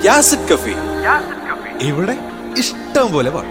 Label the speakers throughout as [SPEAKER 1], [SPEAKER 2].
[SPEAKER 1] യാസിഡ് കഫി ഇവിടെ ഇഷ്ടം പോലെ പാട്ട്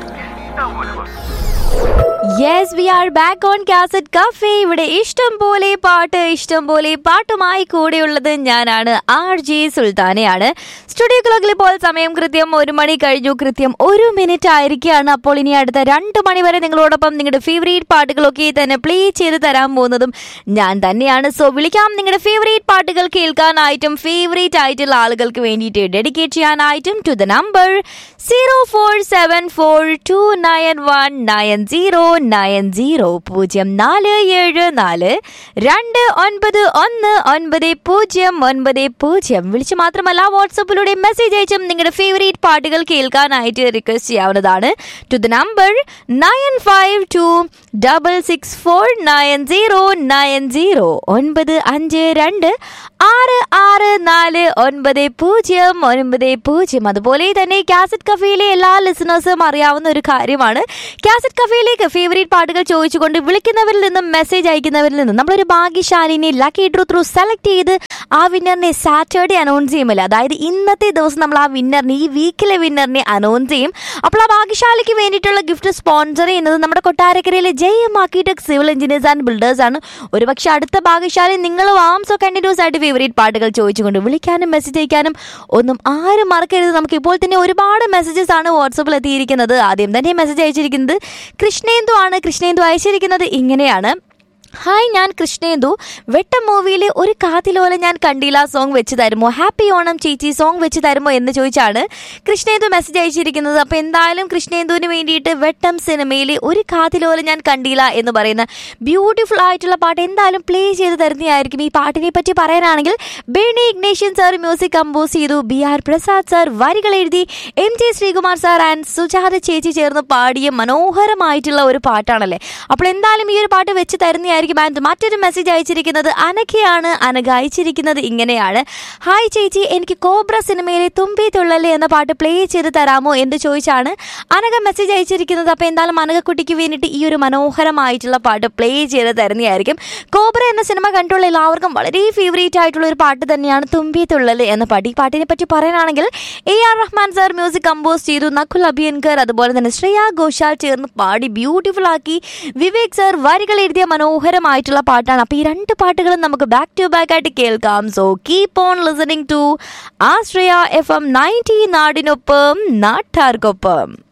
[SPEAKER 2] yes we are back on cassette cafe ഇവിടെ ഇഷ്ടം പോലെ പാട്ട് ഇഷ്ടം പോലെ പാട്ടുമായി കൂടെയുള്ളത് ഞാനാണ് ആർ ജെ സുൽത്താനയാണ് സ്റ്റുഡിയോ ക്ലോക്കിൽ ഇപ്പോൾ സമയം കൃത്യം ഒരു മണി കഴിഞ്ഞു കൃത്യം ഒരു മിനിറ്റ് ആയിരിക്കുകയാണ് അപ്പോൾ ഇനി അടുത്ത രണ്ട് മണി വരെ നിങ്ങളോടൊപ്പം നിങ്ങളുടെ ഫേവറേറ്റ് പാട്ടുകളൊക്കെ തന്നെ പ്ലേ ചെയ്ത് തരാൻ പോകുന്നതും ഞാൻ തന്നെയാണ് സോ വിളിക്കാം നിങ്ങളുടെ ഫേവറേറ്റ് പാട്ടുകൾ കേൾക്കാനായിട്ടും ഫേവറേറ്റ് ആയിട്ടുള്ള ആളുകൾക്ക് വേണ്ടിയിട്ട് ഡെഡിക്കേറ്റ് ചെയ്യാനായിട്ടും to the number zero four seven four two nine one nine zero nine zero പൂജ്യം നാല് ഏഴ് നാല് രണ്ട് ഒൻപത് ഒന്ന് ഒൻപത് പൂജ്യം ഒൻപത് പൂജ്യം വിളിച്ച് മാത്രമല്ല വാട്സപ്പിലൂടെ മെസ്സേജ് അയച്ചും നിങ്ങളുടെ ഫേവറേറ്റ് പാട്ടുകൾ കേൾക്കാനായിട്ട് റിക്വസ്റ്റ് ചെയ്യാവുന്നതാണ് to the number nine five two double six four nine zero nine zero ഒൻപത് അഞ്ച് രണ്ട് ആറ് ആറ് നാല് ഒൻപത് പൂജ്യം ഒൻപത് പൂജ്യം അതുപോലെ തന്നെ കാസറ്റ് കഫേയിലെ എല്ലാ ലിസണേഴ്സും അറിയാവുന്ന ഒരു കാര്യമാണ് കാസറ്റ് കഫേയിലേക്ക് ഫേവറേറ്റ് പാട്ടുകൾ ചോദിച്ചുകൊണ്ട് വിളിക്കുന്നവരിൽ നിന്നും മെസ്സേജ് അയക്കുന്നവരിൽ നിന്നും നമ്മളൊരു ഭാഗ്യശാലിനെ ലക്കി ഡ്രൂ ത്രൂ സെലക്ട് ചെയ്ത് ആ വിന്നറിനെ സാറ്റർഡേ അനൗൺസ് ചെയ്യുമല്ലോ അതായത് ഇന്നത്തെ ദിവസം നമ്മൾ ആ വിന്നറിനെ ഈ വീക്കിലെ വിന്നറിനെ അനൗൺസ് ചെയ്യും അപ്പോൾ ആ ഭാഗ്യശാലിക്ക് വേണ്ടിയിട്ടുള്ള ഗിഫ്റ്റ് സ്പോൺസർ ചെയ്യുന്നത് നമ്മുടെ കൊട്ടാരക്കരയിലെ Jayam architect civil engineers and builders ആണ് ഒരുപക്ഷെ അടുത്ത ഭാഗ്യശാലി നിങ്ങൾ വാംസോ കണ്ടിന്യൂസ് ആയിട്ട് ഫേവറേറ്റ് പാട്ടുകൾ ചോദിച്ചുകൊണ്ട് വിളിക്കാനും മെസ്സേജ് അയക്കാനും ഒന്നും ആരും മറക്കരുത് നമുക്ക് ഇപ്പോൾ തന്നെ ഒരുപാട് മെസ്സേജസ് ആണ് വാട്സപ്പിൽ എത്തിയിരിക്കുന്നത് ആദ്യം തന്നെ മെസ്സേജ് അയച്ചിരിക്കുന്നത് കൃഷ്ണേന്ദു ആണ് കൃഷ്ണേന്ദു അയച്ചിരിക്കുന്നത് ഇങ്ങനെയാണ് ഹായ് ഞാൻ കൃഷ്ണേന്ദു വെട്ടം മൂവിയിലെ ഒരു കാതിലോല ഞാൻ കണ്ടില്ല സോങ് വെച്ച് തരുമോ ഹാപ്പി ഓണം ചേച്ചി സോങ് വെച്ച് തരുമോ എന്ന് ചോദിച്ചാണ് കൃഷ്ണേന്ദു മെസ്സേജ് അയച്ചിരിക്കുന്നത് അപ്പോൾ എന്തായാലും കൃഷ്ണേന്ദുവിന് വേണ്ടിയിട്ട് വെട്ടം സിനിമയിലെ ഒരു കാതിലോല ഞാൻ കണ്ടില്ല എന്ന് പറയുന്ന ബ്യൂട്ടിഫുൾ ആയിട്ടുള്ള പാട്ട് എന്തായാലും പ്ലേ ചെയ്ത് തരുന്നതായിരിക്കും ഈ പാട്ടിനെ പറ്റി പറയാനാണെങ്കിൽ Berny Ignatius sir music compose ചെയ്തു ബി ആർ പ്രസാദ് സാർ വരികൾ എഴുതി M J Sreekumar sir and Sujatha ചേച്ചി ചേർന്ന് പാടിയ മനോഹരമായിട്ടുള്ള ഒരു പാട്ടാണല്ലേ അപ്പോൾ എന്തായാലും ഈ ഒരു പാട്ട് വെച്ച് തരുന്നതായിരിക്കും ആൻഡ് മറ്റൊരു മെസ്സേജ് അയച്ചിരിക്കുന്നത് അനഘയാണ് അനഘ അയച്ചിരിക്കുന്നത് ഇങ്ങനെയാണ് ഹായ് ചേച്ചി എനിക്ക് കോബ്ര സിനിമയിലെ തുമ്പി തുള്ളല് എന്ന പാട്ട് പ്ലേ ചെയ്ത് തരാമോ എന്ന് ചോദിച്ചാണ് അനഘ മെസ്സേജ് അയച്ചിരിക്കുന്നത് അപ്പോൾ എന്തായാലും അനഘക്കുട്ടിക്ക് വേണ്ടിയിട്ട് ഈ ഒരു മനോഹരമായിട്ടുള്ള പാട്ട് പ്ലേ ചെയ്ത് തരുന്നതായിരിക്കും കോബ്ര എന്ന സിനിമ കണ്ടുള്ള എല്ലാവർക്കും വളരെ ഫേവറേറ്റ് ആയിട്ടുള്ള ഒരു പാട്ട് തന്നെയാണ് തുമ്പി തുള്ളല് എന്ന പാട്ട് ഈ പാട്ടിനെ പറ്റി പറയാനാണെങ്കിൽ A R Rahman sir music compose ചെയ്തു നഖുൽ അഭിയൻകർ അതുപോലെ തന്നെ ശ്രേയ ഘോഷാൽ ചേർന്ന് പാടി ബ്യൂട്ടിഫുൾ ആക്കി വിവേക് സാർ വരികൾ എഴുതിയ മനോഹരമായിട്ടുള്ള പാട്ടാണ് അപ്പോൾ ഈ രണ്ട് പാട്ടുകളും നമുക്ക് ബാക്ക് ടു ബാക്ക് ആയിട്ട് കേൾക്കാം so keep on listening to Ashraya F M ninety നാടിനൊപ്പം നാട്ടാർക്കൊപ്പം